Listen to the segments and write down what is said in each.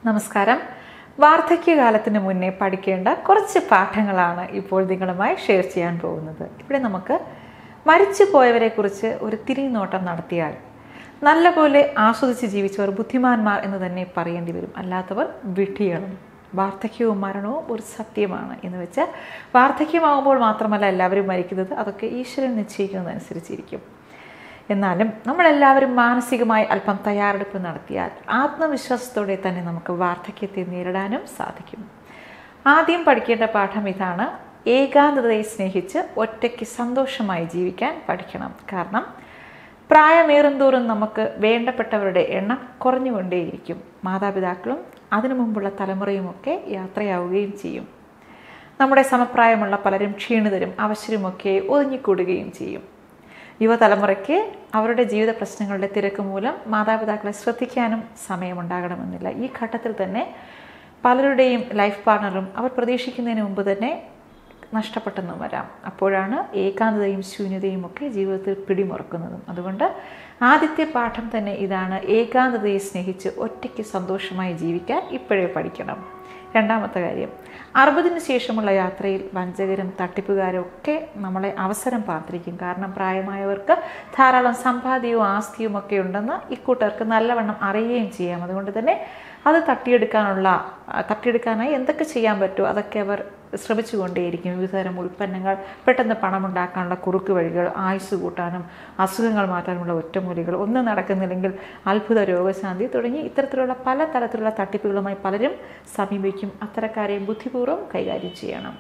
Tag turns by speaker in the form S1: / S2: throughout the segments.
S1: നമസ്കാരം വാർദ്ധക്യകാലത്തിന് മുന്നേ പഠിക്കേണ്ട കുറച്ച് പാഠങ്ങളാണ് ഇപ്പോൾ നിങ്ങളുമായി ഷെയർ ചെയ്യാൻ പോകുന്നത് ഇവിടെ നമുക്ക് മരിച്ചു പോയവരെ കുറിച്ച് ഒരു തിരിഞ്ഞോട്ടം നടത്തിയാൽ നല്ലപോലെ ആസ്വദിച്ച് ജീവിച്ചവർ ബുദ്ധിമാന്മാർ എന്ന് തന്നെ പറയേണ്ടി വരും അല്ലാത്തവർ വിഡ്ഢികളും വാർദ്ധക്യവും മരണവും ഒരു സത്യമാണ് എന്ന് വെച്ചാൽ വാർദ്ധക്യമാകുമ്പോൾ മാത്രമല്ല എല്ലാവരും മരിക്കുന്നത് അതൊക്കെ ഈശ്വരൻ നിശ്ചയിക്കുന്നതനുസരിച്ചിരിക്കും എന്നാലും നമ്മളെല്ലാവരും മാനസികമായി അല്പം തയ്യാറെടുപ്പ് നടത്തിയാൽ ആത്മവിശ്വാസത്തോടെ തന്നെ നമുക്ക് വാർദ്ധക്യത്തെ നേരിടാനും സാധിക്കും ആദ്യം പഠിക്കേണ്ട പാഠം ഇതാണ് ഏകാന്തതയെ സ്നേഹിച്ച് ഒറ്റയ്ക്ക് സന്തോഷമായി ജീവിക്കാൻ പഠിക്കണം കാരണം പ്രായമേറുന്തോറും നമുക്ക് വേണ്ടപ്പെട്ടവരുടെ എണ്ണം കുറഞ്ഞുകൊണ്ടേയിരിക്കും മാതാപിതാക്കളും അതിനു മുമ്പുള്ള തലമുറയുമൊക്കെ യാത്രയാവുകയും ചെയ്യും നമ്മുടെ സമപ്രായമുള്ള പലരും ക്ഷീണിതരും അവശരുമൊക്കെ ഒതുങ്ങിക്കൂടുകയും ചെയ്യും യുവതലമുറയ്ക്ക് അവരുടെ ജീവിത പ്രശ്നങ്ങളുടെ തിരക്ക് മൂലം മാതാപിതാക്കളെ ശ്രദ്ധിക്കാനും സമയമുണ്ടാകണമെന്നില്ല ഈ ഘട്ടത്തിൽ തന്നെ പലരുടെയും ലൈഫ് പാർട്ണറും അവർ പ്രതീക്ഷിക്കുന്നതിന് മുമ്പ് തന്നെ നഷ്ടപ്പെട്ടെന്നും വരാം അപ്പോഴാണ് ഏകാന്തതയും ശൂന്യതയും ഒക്കെ ജീവിതത്തിൽ പിടിമുറക്കുന്നതും അതുകൊണ്ട് ആദ്യത്തെ പാഠം തന്നെ ഇതാണ് ഏകാന്തതയെ സ്നേഹിച്ച് ഒറ്റയ്ക്ക് സന്തോഷമായി ജീവിക്കാൻ ഇപ്പോഴേ പഠിക്കണം രണ്ടാമത്തെ കാര്യം അറുപതിന് ശേഷമുള്ള യാത്രയിൽ വഞ്ചകരും തട്ടിപ്പുകാരും ഒക്കെ നമ്മളെ അവസരം പാർത്തിരിക്കും കാരണം പ്രായമായവർക്ക് ധാരാളം സമ്പാദ്യവും ആസ്തിയും ഒക്കെ ഉണ്ടെന്ന് ഇക്കൂട്ടർക്ക് നല്ലവണ്ണം അറിയുകയും ചെയ്യാം അതുകൊണ്ട് തന്നെ അത് തട്ടിയെടുക്കാനുള്ള തട്ടിയെടുക്കാനായി എന്തൊക്കെ ചെയ്യാൻ പറ്റുമോ അതൊക്കെ അവർ ശ്രമിച്ചുകൊണ്ടേയിരിക്കും വിവിധതരം ഉൽപ്പന്നങ്ങൾ പെട്ടെന്ന് പണമുണ്ടാക്കാനുള്ള കുറുക്ക് വഴികൾ ആയുസ് കൂട്ടാനും അസുഖങ്ങൾ മാറ്റാനുമുള്ള ഒറ്റമൂലികൾ ഒന്നും നടക്കുന്നില്ലെങ്കിൽ അത്ഭുത രോഗശാന്തി തുടങ്ങി ഇത്തരത്തിലുള്ള പല തരത്തിലുള്ള തട്ടിപ്പുകളുമായി പലരും സമീപിക്കും അത്തരക്കാരെ ബുദ്ധിപൂർവ്വം കൈകാര്യം ചെയ്യണം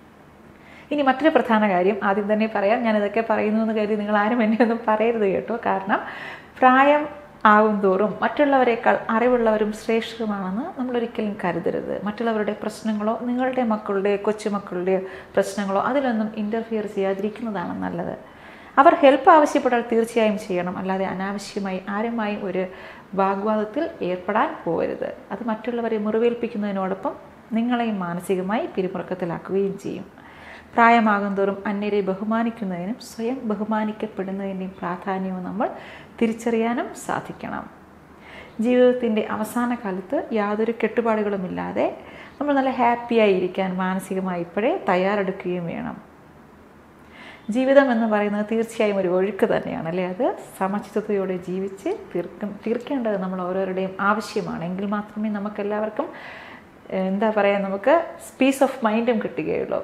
S1: ഇനി മറ്റൊരു പ്രധാന കാര്യം ആദ്യം തന്നെ പറയാം ഞാൻ ഇതൊക്കെ പറയുന്നു എന്ന് കരുതി നിങ്ങൾ ആരും എന്നെ ഒന്നും പറയരുത് കേട്ടോ കാരണം പ്രായം ആവും തോറും മറ്റുള്ളവരെക്കാൾ അറിവുള്ളവരും ശ്രേഷ്ഠരുമാണെന്ന് നമ്മളൊരിക്കലും കരുതരുത് മറ്റുള്ളവരുടെ പ്രശ്നങ്ങളോ നിങ്ങളുടെ മക്കളുടെ കൊച്ചുമക്കളുടെ പ്രശ്നങ്ങളോ അതിലൊന്നും ഇൻ്റർഫിയർ ചെയ്യാതിരിക്കുന്നതാണ് നല്ലത് അവർ ഹെൽപ്പ് ആവശ്യപ്പെട്ടാൽ തീർച്ചയായും ചെയ്യണം അല്ലാതെ അനാവശ്യമായി ആരുമായും ഒരു വാഗ്വാദത്തിൽ ഏർപ്പെടാൻ പോകരുത് അത് മറ്റുള്ളവരെ മുറിവേൽപ്പിക്കുന്നതിനോടൊപ്പം നിങ്ങളെയും മാനസികമായി പിരിമുറുക്കത്തിലാക്കുകയും ചെയ്യും പ്രായമാകും തോറും അന്യരെ ബഹുമാനിക്കുന്നതിനും സ്വയം ബഹുമാനിക്കപ്പെടുന്നതിൻ്റെയും പ്രാധാന്യവും നമ്മൾ തിരിച്ചറിയാനും സാധിക്കണം ജീവിതത്തിൻ്റെ അവസാന കാലത്ത് യാതൊരു കെട്ടുപാടുകളുമില്ലാതെ നമ്മൾ നല്ല ഹാപ്പിയായി ഇരിക്കാൻ മാനസികമായി ഇപ്പോഴേ തയ്യാറെടുക്കുകയും വേണം ജീവിതം എന്ന് പറയുന്നത് തീർച്ചയായും ഒരു ഒഴുക്ക് തന്നെയാണ് അല്ലേ അത് സമചിത്തതയോടെ ജീവിച്ച് തീർക്കും തീർക്കേണ്ടത് നമ്മൾ ഓരോരുടെയും ആവശ്യമാണ് എങ്കിൽ മാത്രമേ നമുക്കെല്ലാവർക്കും എന്താ പറയുക നമുക്ക് പീസ് ഓഫ് മൈൻഡും കിട്ടുകയുള്ളൂ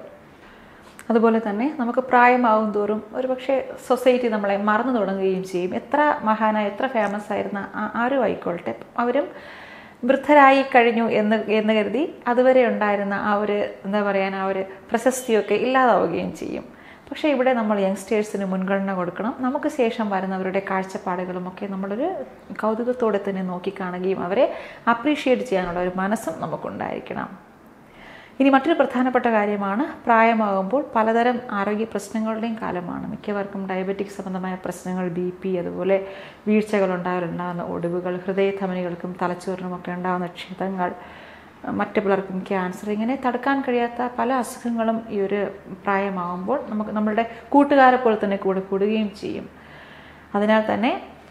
S1: അതുപോലെ തന്നെ നമുക്ക് പ്രായമാവും തോറും ഒരുപക്ഷെ സൊസൈറ്റി നമ്മളെ മറന്നു തുടങ്ങുകയും ചെയ്യും എത്ര മഹാനായ എത്ര ഫേമസ് ആയിരുന്ന ആരും ആയിക്കോട്ടെ അവരും വൃദ്ധരായി കഴിഞ്ഞു എന്ന് എന്ന് കരുതി അതുവരെ ഉണ്ടായിരുന്ന ആ ഒരു എന്താ പറയാൻ ആ ഒരു പ്രശസ്തിയൊക്കെ ഇല്ലാതാവുകയും ചെയ്യും പക്ഷേ ഇവിടെ നമ്മൾ യങ്സ്റ്റേഴ്സിന് മുൻഗണന കൊടുക്കണം നമുക്ക് ശേഷം വരുന്നവരുടെ കാഴ്ചപ്പാടുകളുമൊക്കെ നമ്മളൊരു കൗതുകത്തോടെ തന്നെ നോക്കിക്കാണുകയും അവരെ അപ്രീഷിയേറ്റ് ചെയ്യാനുള്ള ഒരു മനസ്സും നമുക്കുണ്ടായിരിക്കണം ഇനി മറ്റൊരു പ്രധാനപ്പെട്ട കാര്യമാണ് പ്രായമാകുമ്പോൾ പലതരം ആരോഗ്യ പ്രശ്നങ്ങളുടെയും കാലമാണ് മിക്കവർക്കും ഡയബറ്റിക് സംബന്ധമായ പ്രശ്നങ്ങൾ ബി പി അതുപോലെ വീഴ്ചകൾ ഉണ്ടാകാറുണ്ടാകുന്ന ഒടിവുകൾ ഹൃദയധമനികൾക്കും തലച്ചോറിനുമൊക്കെ ഉണ്ടാകുന്ന ക്ഷതങ്ങൾ മറ്റു പലർക്കും ക്യാൻസർ ഇങ്ങനെ തടുക്കാൻ കഴിയാത്ത പല അസുഖങ്ങളും ഈ ഒരു പ്രായമാകുമ്പോൾ നമുക്ക് നമ്മളുടെ കൂട്ടുകാരെ പോലെ തന്നെ കൂടെ കൂടുകയും ചെയ്യും അതിനാൽ തന്നെ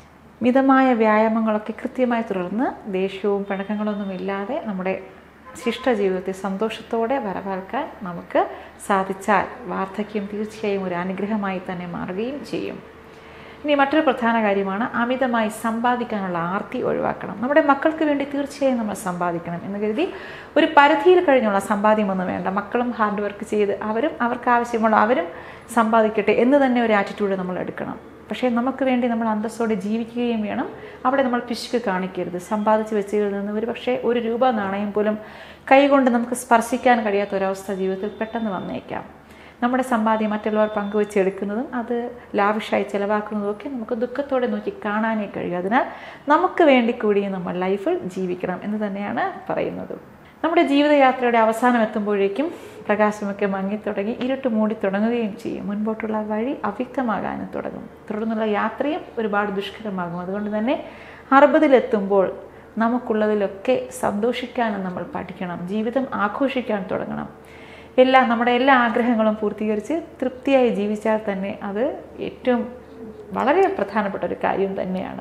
S1: മിതമായ വ്യായാമങ്ങളൊക്കെ കൃത്യമായി തുടർന്ന് ദേഷ്യവും പിണക്കങ്ങളൊന്നും ഇല്ലാതെ നമ്മുടെ ശിഷ്ട ജീവിതത്തെ സന്തോഷത്തോടെ വരവേൽക്കാൻ നമുക്ക് സാധിച്ചാൽ വാർദ്ധക്യം തീർച്ചയായും ഒരു അനുഗ്രഹമായി തന്നെ മാറുകയും ചെയ്യും ഇനി മറ്റൊരു പ്രധാന കാര്യമാണ് അമിതമായി സമ്പാദിക്കാനുള്ള ആർത്തി ഒഴിവാക്കണം നമ്മുടെ മക്കൾക്ക് വേണ്ടി തീർച്ചയായും നമ്മൾ സമ്പാദിക്കണം എന്ന് കരുതി ഒരു പരിധിയിൽ കഴിഞ്ഞുള്ള സമ്പാദ്യമൊന്നും വേണ്ട മക്കളും ഹാർഡ് വർക്ക് ചെയ്ത് അവരും അവർക്ക് ആവശ്യമുള്ള അവരും സമ്പാദിക്കട്ടെ എന്ന് തന്നെ ഒരു ആറ്റിറ്റ്യൂഡ് നമ്മൾ എടുക്കണം പക്ഷേ നമുക്ക് വേണ്ടി നമ്മൾ അന്തസ്സോടെ ജീവിക്കുകയും വേണം അവിടെ നമ്മൾ പിശുക്ക് കാണിക്കരുത് സമ്പാദിച്ച് വെച്ചതിൽ നിന്ന് ഒരു പക്ഷേ ഒരു രൂപ നാണയം പോലും കൈകൊണ്ട് നമുക്ക് സ്പർശിക്കാൻ കഴിയാത്ത ഒരവസ്ഥ ജീവിതത്തിൽ പെട്ടെന്ന് വന്നേക്കാം നമ്മുടെ സമ്പാദ്യം മറ്റുള്ളവർ പങ്കുവെച്ചെടുക്കുന്നതും അത് ലാവിഷായി ചിലവാക്കുന്നതും ഒക്കെ നമുക്ക് ദുഃഖത്തോടെ നോക്കി കാണാനേ കഴിയും അതിനാൽ നമുക്ക് വേണ്ടി കൂടി നമ്മൾ ലൈഫിൽ ജീവിക്കണം എന്ന് തന്നെയാണ് പറയുന്നത് നമ്മുടെ ജീവിതയാത്രയുടെ അവസാനം എത്തുമ്പോഴേക്കും പ്രകാശമൊക്കെ മങ്ങിത്തുടങ്ങി ഇരുട്ട് മൂടി തുടങ്ങുകയും ചെയ്യും മുൻപോട്ടുള്ള വഴി അവ്യക്തമാകാനും തുടങ്ങും തുടർന്നുള്ള യാത്രയും ഒരുപാട് ദുഷ്കരമാകും അതുകൊണ്ട് തന്നെ അറുപതിലെത്തുമ്പോൾ നമുക്കുള്ളതിലൊക്കെ സന്തോഷിക്കാനും നമ്മൾ പഠിക്കണം ജീവിതം ആഘോഷിക്കാൻ തുടങ്ങണം എല്ലാ നമ്മുടെ എല്ലാ ആഗ്രഹങ്ങളും പൂർത്തീകരിച്ച് തൃപ്തിയായി ജീവിച്ചാൽ തന്നെ അത് ഏറ്റവും വളരെ പ്രധാനപ്പെട്ട ഒരു കാര്യം തന്നെയാണ്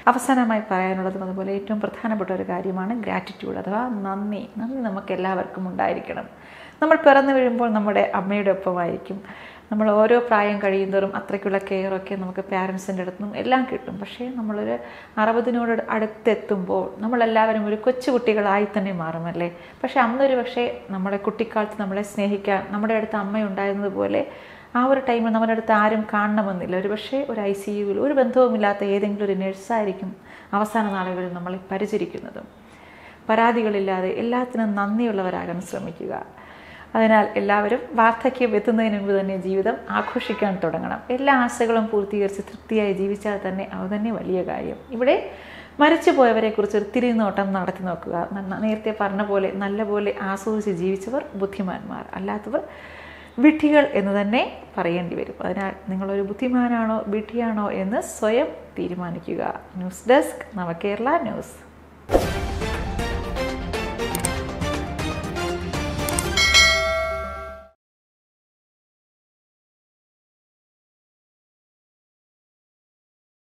S1: അവസാനമായി പറയാനുള്ളതും അതുപോലെ ഏറ്റവും പ്രധാനപ്പെട്ട ഒരു കാര്യമാണ് ഗ്രാറ്റിറ്റ്യൂഡ് അഥവാ നന്ദി നന്ദി നമുക്ക് എല്ലാവർക്കും ഉണ്ടായിരിക്കണം നമ്മൾ പിറന്നു വീഴുമ്പോൾ നമ്മുടെ അമ്മയുടെ ഒപ്പമായിരിക്കും നമ്മൾ ഓരോ പ്രായം കഴിയുന്തോറും അത്രയ്ക്കുള്ള കെയറൊക്കെ നമുക്ക് പാരൻസിൻ്റെ അടുത്തു നിന്നും എല്ലാം കിട്ടും പക്ഷേ നമ്മളൊരു അറുപതിനോട് അടുത്തെത്തുമ്പോൾ നമ്മളെല്ലാവരും ഒരു കൊച്ചു കുട്ടികളായി തന്നെ മാറുമല്ലേ പക്ഷേ അന്നൊരു പക്ഷേ നമ്മുടെ കുട്ടിക്കാലത്ത് നമ്മളെ സ്നേഹിക്കാൻ നമ്മുടെ അടുത്ത് അമ്മയുണ്ടായിരുന്നത് പോലെ ആ ഒരു ടൈമിൽ നമ്മുടെ അടുത്ത് ആരും കാണണമെന്നില്ല ഒരു പക്ഷേ ഒരു ഐ സി യുവിൽ ഒരു ബന്ധവുമില്ലാത്ത ഏതെങ്കിലും ഒരു നഴ്സായിരിക്കും അവസാന നാളുകളിൽ നമ്മളെ പരിചരിക്കുന്നതും പരാതികളില്ലാതെ എല്ലാത്തിനും നന്ദിയുള്ളവരാകാൻ ശ്രമിക്കുക അതിനാൽ എല്ലാവരും വാർദ്ധക്യം എത്തുന്നതിന് മുമ്പ് തന്നെ ജീവിതം ആഘോഷിക്കാൻ തുടങ്ങണം എല്ലാ ആശകളും പൂർത്തീകരിച്ച് തൃപ്തിയായി ജീവിച്ചാൽ തന്നെ അത് തന്നെ വലിയ കാര്യം ഇവിടെ മരിച്ചു പോയവരെക്കുറിച്ച് ഒരു തിരിനോട്ടം നടത്തി നോക്കുക ന- നേരത്തെ പറഞ്ഞ പോലെ നല്ലപോലെ ആസ്വദിച്ച് ജീവിച്ചവർ ബുദ്ധിമാന്മാർ അല്ലാത്തവർ വിഡ്ഢികൾ എന്ന് തന്നെ പറയേണ്ടി വരും അതിനാൽ നിങ്ങളൊരു ബുദ്ധിമാനാണോ വിഡ്ഢിയാണോ എന്ന് സ്വയം തീരുമാനിക്കുക ന്യൂസ് ഡെസ്ക് നവകേരള ന്യൂസ്